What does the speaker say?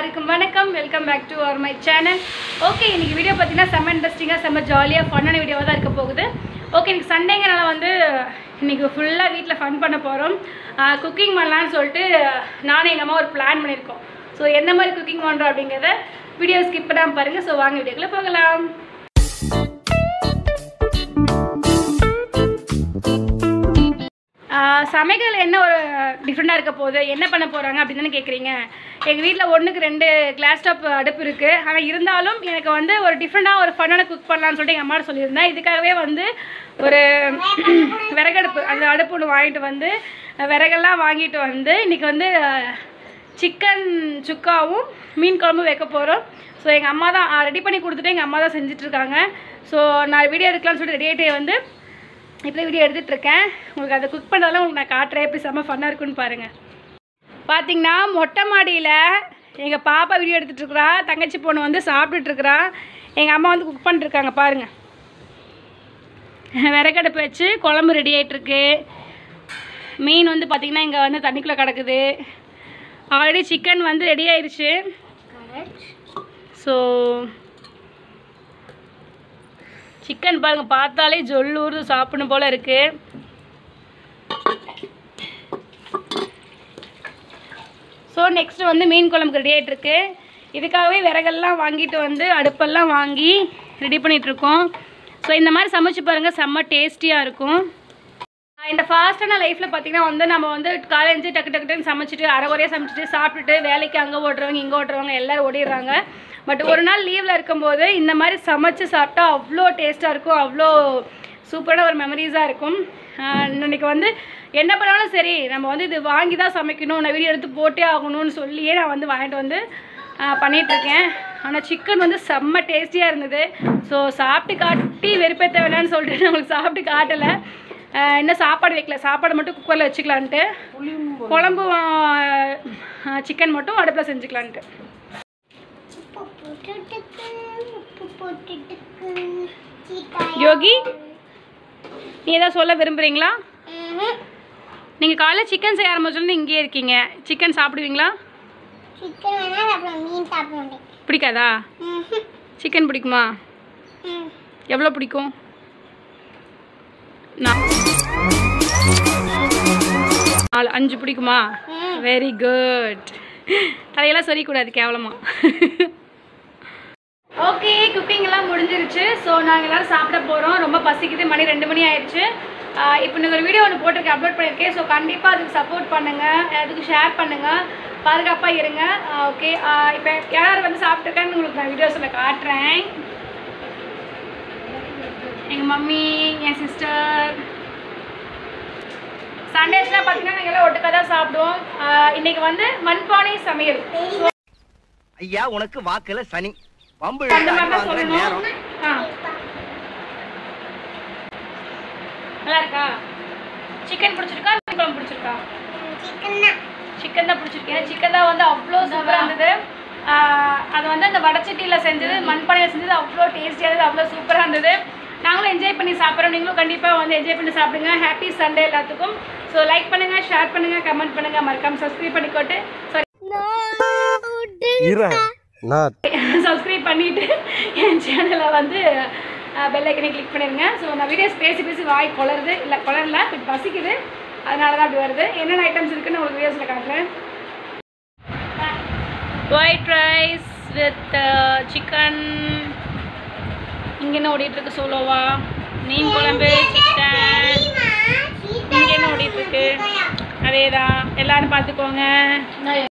எல்லாருக்கும் வணக்கம் welcome back to our my channel okay இன்னைக்கு வீடியோ பார்த்தீங்கன்னா செம்ம இன்ட்ரெஸ்டிங்காக செம்ம ஜாலியாக ஃபன்னான வீடியோவாக தான் இருக்க போகுது ஓகே இன்னைக்கு சண்டேங்கிறனால வந்து இன்னைக்கு ஃபுல்லாக வீட்டில் ஃபன் பண்ண போகிறோம் குக்கிங் பண்ணலான்னு சொல்லிட்டு நானும் எங்கள் அம்மா ஒரு பிளான் பண்ணியிருக்கோம் ஸோ எந்த மாதிரி குக்கிங் பண்ணுறோம் அப்படிங்கிறத வீடியோ ஸ்கிப் பண்ணாமல் பாருங்கள் ஸோ வாங்க வீடியோக்குள்ளே போகலாம் ஆஹ் சமையல் என்ன ஒரு டிஃப்ரெண்ட்டாக இருக்க போகுது என்ன பண்ண போகிறாங்க அப்படின்னு தானே கேட்குறீங்க எங்கள் வீட்டில் ஒன்றுக்கு ரெண்டு கிளாஸ் டாப் அடுப்பு இருக்குது ஆனால் இருந்தாலும் எனக்கு வந்து ஒரு டிஃப்ரெண்ட்டாக ஒரு ஃபன்னான குக் பண்ணலான்னு சொல்லிட்டு எங்கள் அம்மா சொல்லியிருந்தேன் இதுக்காகவே வந்து ஒரு விறகடுப்பு அந்த அடுப்பு ஒன்று வாங்கிட்டு வந்து விறகெல்லாம் வாங்கிட்டு வந்து இன்றைக்கி வந்து சிக்கன் சுக்காவும் மீன் குழம்பும் வைக்க போகிறோம் ஸோ எங்கள் அம்மா தான் ரெடி பண்ணி கொடுத்துட்டு எங்கள் அம்மா தான் செஞ்சிட்ருக்காங்க ஸோ நான் வீடியோ எடுக்கலாம்னு சொல்லிட்டு ரெடி ஆகிட்டே வந்து இப்போ வீடியோ எடுத்துட்டு இருக்கேன் உங்களுக்கு அதை குக் பண்ணதெல்லாம் உங்களுக்கு நான் காட்டுறேன் எப்படி செம்ம ஃபன்னாக இருக்குன்னு பாருங்கள் பார்த்தீங்கன்னா மொட்டை மாடியில் எங்கள் பாப்பா வீடியோ எடுத்துட்டு இருக்கிறா தங்கச்சி பொண்ணு வந்து சாப்பிட்டுட்டு இருக்கிறா எங்கள் அம்மா வந்து குக் பண்ணிட்டுருக்காங்க பாருங்கள் விறகடுப்பு வச்சு குழம்பு ரெடி ஆகிட்டுருக்கு மீன் வந்து பார்த்திங்கன்னா இங்கே வந்து தண்ணிக்குள்ளே கிடக்குது ஆல்ரெடி சிக்கன் வந்து ரெடி ஆயிடுச்சு ஸோ சிக்கன் பாருங்க பார்த்தாலே ஜொல்லூர் சாப்பிடணும் போல இருக்கு ஸோ நெக்ஸ்ட் வந்து மீன் குழம்புக்கு ரெடி ஆகிட்டு இருக்கு இதுக்காகவே விறகெல்லாம் வாங்கிட்டு வந்து அடுப்பெல்லாம் வாங்கி ரெடி பண்ணிட்டு இருக்கோம் ஸோ இந்த மாதிரி சமைச்சு பாருங்கள் செம்ம டேஸ்டியாக இருக்கும் இந்த ஃபாஸ்ட்டான லைஃப்பில் பார்த்தீங்கன்னா வந்து நம்ம வந்து காலேஜ் டக்கு டக்கு டக்குன்னு சமைச்சிட்டு அரை குறையாக சமைச்சிட்டு சாப்பிட்டுட்டு வேலைக்கு அங்கே ஓடுறவங்க இங்கே ஓடுறவங்க எல்லாரும் ஓடிடுறாங்க பட் ஒரு நாள் லீவில் இருக்கும்போது இந்த மாதிரி சமைச்சு சாப்பிட்டா அவ்வளோ டேஸ்ட்டாக இருக்கும் அவ்வளோ சூப்பரான ஒரு மெமரிஸாக இருக்கும் ஆஹ் இன்னைக்கு வந்து என்ன பண்ணாலும் சரி நம்ம வந்து இது வாங்கி தான் சமைக்கணும் நான் வீடியோ எடுத்து போட்டே ஆகணும்னு சொல்லியே நான் வந்து வாங்கிட்டு வந்து ஆஹ் பண்ணிகிட்ருக்கேன் ஆனால் சிக்கன் வந்து செம்ம டேஸ்டியாக இருந்தது ஸோ சாப்பிட்டு காட்டி வெறுப்பேற்ற வேணான்னு சொல்லிட்டு நம்மளுக்கு சாப்பிட்டு காட்டலை ஆஹ் இன்னும் சாப்பாடு வைக்கல சாப்பாடு மட்டும் குக்கரில் வச்சுக்கலான்ட்டு குழம்பு சிக்கன் மட்டும் அடுப்பில் செஞ்சுக்கலான்ட்டு யோகி நீ ஏதாவது சொல்ல விரும்புகிறீங்களா நீங்கள் காலைல சிக்கன் செய்ய ஆரம்பிச்சோன்னு இங்கேயே இருக்கீங்க சிக்கன் சாப்பிடுவீங்களா சிக்கன் வேணா சாப்பிடுவேன் மீன் சாப்பிட மாட்டேன் பிடிக்காதா சிக்கன் பிடிக்குமா எவ்வளோ பிடிக்கும் நான் நாலு அஞ்சு பிடிக்குமா வெரி குட் அதையெல்லாம் சொல்லக்கூடாது கேவலமா ஓகே குக்கிங் எல்லாம் முடிஞ்சிருச்சு ஸோ நாங்கள் எல்லாரும் சாப்பிட போகிறோம் ரொம்ப பசிக்குது மணி ரெண்டு மணி ஆயிடுச்சு இப்போ நீங்கள் ஒரு வீடியோ ஒன்று போட்டிருக்கேன் அப்லோட் பண்ணியிருக்கேன் ஸோ கண்டிப்பாக அதுக்கு சப்போர்ட் பண்ணுங்கள் அதுக்கு ஷேர் பண்ணுங்கள் பாதுகாப்பாக இருங்க ஓகே இப்போ யார் வந்து சாப்பிட்ருக்கேன்னு உங்களுக்கு நான் வீடியோஸில் காட்டுறேன் எங்கள் மம்மி என் சிஸ்டர் சண்டேஸ்லாம் பார்த்தீங்கன்னா நாங்கள் எல்லாம் ஒட்டுக்காக தான் சாப்பிடுவோம் ஆஹ் இன்னைக்கு வந்து மண்பானை சமையல் ஐயா உனக்கு வாக்குல சனி வம்பு அந்த இழுத்து மாதிரி தான் அடி வாங்குற நேரம் சொல்லணும் ஆ நல்லா இருக்கா சிக்கன் பிடிச்சிருக்கா மீன் குழம்பு பிடிச்சிருக்கா சிக்கன் தான் சிக்கன் தான் பிடிச்சிருக்கேன் சிக்கன் தான் வந்து அவ்வளோ சூப்பராக இருந்தது ஆஹ் அது வந்து அந்த வடச்சட்டியில் செஞ்சது மண்பானையில் செஞ்சது அவ்வளோ டேஸ்டியாக இருந்தது அவ்வளோ சூப்பராக இருந்தது நாங்களும் என்ஜாய் பண்ணி சாப்பிட்றோம் நீங்களும் கண்டிப்பாக வந்து என்ஜாய் பண்ணி சாப்பிடுங்க ஹாப்பி சண்டே எல்லாத்துக்கும் ஸோ லைக் பண்ணுங்கள் ஷேர் பண்ணுங்கள் கமெண்ட் பண்ணுங்கள் மறக்காம சப்ஸ்கிரைப் பண்ணிக்கோட்டு சாரி நான் சப்ஸ்கிரைப் பண்ணிவிட்டு என் சேனலை வந்து பெல் ஐக்கனை கிளிக் பண்ணிடுங்க ஸோ நான் வீடியோஸ் பேசி பேசி வாய் குளருது இல்லை குளரல பட் பசிக்குது அதனால தான் அப்படி வருது என்னென்ன ஐட்டம்ஸ் இருக்குன்னு உங்களுக்கு வீடியோஸில் காட்டுறேன் ஒயிட் ரைஸ் வித் சிக்கன் இங்கே என்ன ஓடிட்டுருக்கு சோலோவா மீன் குழம்பு சிக்கன் இங்கே என்ன ஓடிட்டுருக்கு அதே தான் எல்லோரும் பார்த்துக்கோங்க